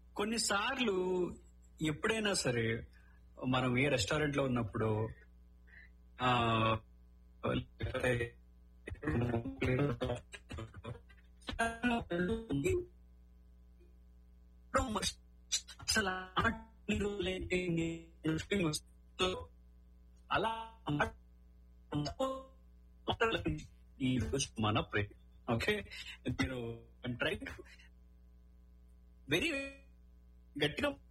కొన్నిసార్లు ఎప్పుడైనా సరే మనం ఏ రెస్టారెంట్ లో ఉన్నప్పుడు ఆ లేకపోతే అసలు అలాంటి రోజులైతే నేను అలా ఈ రోజు మన ప్రయత్నం ఓకే మీరు ట్రై వెరీ గట్టిగా